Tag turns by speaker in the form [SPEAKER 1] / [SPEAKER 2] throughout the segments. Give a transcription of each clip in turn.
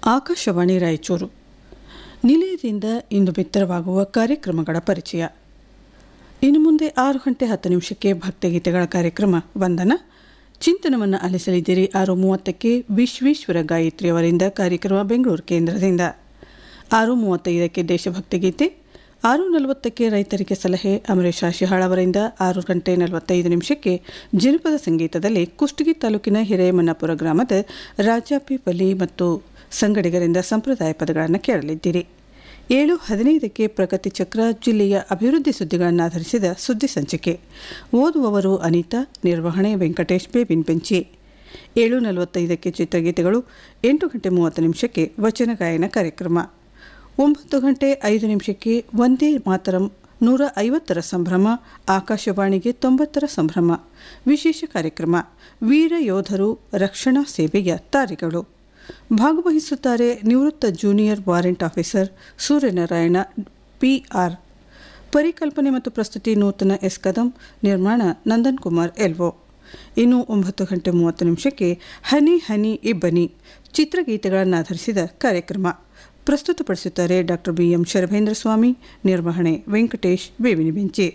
[SPEAKER 1] ಆಕಾಶವಾಣಿ ರಾಯಚೂರು ನಿಲಯದಿಂದ ಇಂದು ಬಿತ್ತರವಾಗುವ ಕಾರ್ಯಕ್ರಮಗಳ ಪರಿಚಯ ಇನ್ನು ಮುಂದೆ ಆರು ಗಂಟೆ ಹತ್ತು ನಿಮಿಷಕ್ಕೆ ಭಕ್ತಿಗೀತೆಗಳ ಕಾರ್ಯಕ್ರಮ ವಂದನ ಚಿಂತನವನ್ನು ಆಲಿಸಲಿದ್ದೀರಿ ಆರು ಮೂವತ್ತಕ್ಕೆ ವಿಶ್ವೇಶ್ವರ ಗಾಯತ್ರಿ ಅವರಿಂದ ಕಾರ್ಯಕ್ರಮ ಬೆಂಗಳೂರು ಕೇಂದ್ರದಿಂದ ಆರು ಮೂವತ್ತೈದಕ್ಕೆ ದೇಶಭಕ್ತಿ ಗೀತೆ ಆರು ನಲವತ್ತಕ್ಕೆ ರೈತರಿಗೆ ಸಲಹೆ ಅಮರೇಶ್ ಆಶಿಹಾಳ್ ಅವರಿಂದ ಆರು ಗಂಟೆ ನಲವತ್ತೈದು ನಿಮಿಷಕ್ಕೆ ಜನಪದ ಸಂಗೀತದಲ್ಲಿ ಕುಷ್ಟಗಿ ತಾಲೂಕಿನ ಹಿರೇಮನ್ನಪುರ ಗ್ರಾಮದ ರಾಜಾಪಿ ಬಲಿ ಮತ್ತು ಸಂಗಡಿಗರಿಂದ ಸಂಪ್ರದಾಯ ಪದಗಳನ್ನು ಕೇಳಲಿದ್ದೀರಿ ಏಳು ಹದಿನೈದಕ್ಕೆ ಪ್ರಗತಿ ಚಕ್ರ ಜಿಲ್ಲೆಯ ಅಭಿವೃದ್ಧಿ ಸುದ್ದಿಗಳನ್ನು ಆಧರಿಸಿದ ಸುದ್ದಿ ಸಂಚಿಕೆ ಓದುವವರು ಅನಿತಾ ನಿರ್ವಹಣೆ ವೆಂಕಟೇಶ್ ಬೇಬಿನ್ ಪೆಂಚಿ ಏಳು ನಲವತ್ತೈದಕ್ಕೆ ಚಿತ್ರಗೀತೆಗಳು ಎಂಟು ಗಂಟೆ ಮೂವತ್ತು ನಿಮಿಷಕ್ಕೆ ವಚನ ಗಾಯನ ಕಾರ್ಯಕ್ರಮ ಒಂಬತ್ತು ಗಂಟೆ ಐದು ನಿಮಿಷಕ್ಕೆ ಒಂದೇ ಮಾತರಂ ನೂರ ಐವತ್ತರ ಸಂಭ್ರಮ ಆಕಾಶವಾಣಿಗೆ ತೊಂಬತ್ತರ ಸಂಭ್ರಮ ವಿಶೇಷ ಕಾರ್ಯಕ್ರಮ ವೀರ ಯೋಧರು ರಕ್ಷಣಾ ಸೇವೆಯ ತಾರಿಗಳು ಭಾಗವಹಿಸುತ್ತಾರೆ ನಿವೃತ್ತ junior warrant officer Suryanarayana P R ಪರಿಕಲ್ಪನೆ ಮತ್ತು ಪ್ರಸ್ತುತಿ ನೂತನ ಎಸ್ ಕದಂ ನಿರ್ಮಾಣ ನಂದನ್ ಕುಮಾರ್ ಎಲ್ವೋ ಇನ್ನು ಒಂಬತ್ತು ಗಂಟೆ ಮೂವತ್ತು ನಿಮಿಷಕ್ಕೆ ಹನಿ ಹನಿ ಇಬ್ಬನಿ ಚಿತ್ರಗೀತೆಗಳನ್ನು ಆಧರಿಸಿದ ಕಾರ್ಯಕ್ರಮ ಪ್ರಸ್ತುತಪಡಿಸುತ್ತಾರೆ doctor B M Sharabhendra Swamy ನಿರ್ವಹಣೆ ವೆಂಕಟೇಶ್ ಬೇವಿನಿ ಬೆಂಚಿ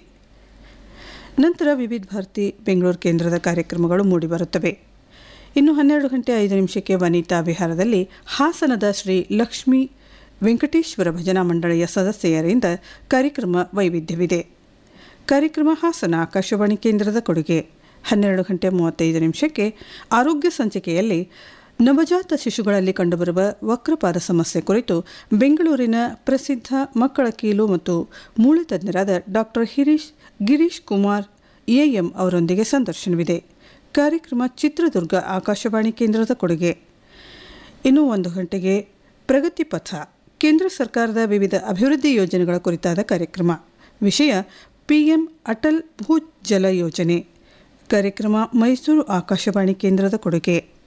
[SPEAKER 1] ನಂತರ ವಿವಿಧ ಭಾರತಿ ಬೆಂಗಳೂರು ಕೇಂದ್ರದ ಕಾರ್ಯಕ್ರಮಗಳು ಮೂಡಿಬರುತ್ತವೆ ಇನ್ನು ಹನ್ನೆರಡು ಗಂಟೆ ಐದು ನಿಮಿಷಕ್ಕೆ ವನಿತಾ ವಿಹಾರದಲ್ಲಿ ಹಾಸನದ ಶ್ರೀ ಲಕ್ಷ್ಮೀ ವೆಂಕಟೇಶ್ವರ ಭಜನಾ ಮಂಡಳಿಯ ಸದಸ್ಯರಿಂದ ಕಾರ್ಯಕ್ರಮ ವೈವಿಧ್ಯವಿದೆ ಕಾರ್ಯಕ್ರಮ ಹಾಸನ ಆಕಾಶವಾಣಿ ಕೇಂದ್ರದ ಕೊಡುಗೆ ಹನ್ನೆರಡು ಗಂಟೆ ಮೂವತ್ತೈದು ನಿಮಿಷಕ್ಕೆ ಆರೋಗ್ಯ ಸಂಚಿಕೆಯಲ್ಲಿ ನವಜಾತ ಶಿಶುಗಳಲ್ಲಿ ಕಂಡುಬರುವ ವಕ್ರಪಾದ ಸಮಸ್ಯೆ ಕುರಿತು ಬೆಂಗಳೂರಿನ ಪ್ರಸಿದ್ಧ ಮಕ್ಕಳ ಕೀಲು ಮತ್ತು ಮೂಳೆ ತಜ್ಞರಾದ ಡಾಕ್ಟರ್ ಹಿರೀಶ್ ಗಿರೀಶ್ ಕುಮಾರ್ ಎಎಂ ಅವರೊಂದಿಗೆ ಸಂದರ್ಶನವಿದೆ ಕಾರ್ಯಕ್ರಮ ಚಿತ್ರದುರ್ಗ ಆಕಾಶವಾಣಿ ಕೇಂದ್ರದ ಕೊಡುಗೆ ಇನ್ನು ಒಂದು ಗಂಟೆಗೆ ಪ್ರಗತಿ ಪಥ ಕೇಂದ್ರ ಸರ್ಕಾರದ ವಿವಿಧ ಅಭಿವೃದ್ಧಿ ಯೋಜನೆಗಳ ಕುರಿತಾದ ಕಾರ್ಯಕ್ರಮ ವಿಷಯ ಪಿಎಂ ಅಟಲ್ ಭೂ ಜಲ ಯೋಜನೆ ಕಾರ್ಯಕ್ರಮ ಮೈಸೂರು ಆಕಾಶವಾಣಿ ಕೇಂದ್ರದ ಕೊಡುಗೆ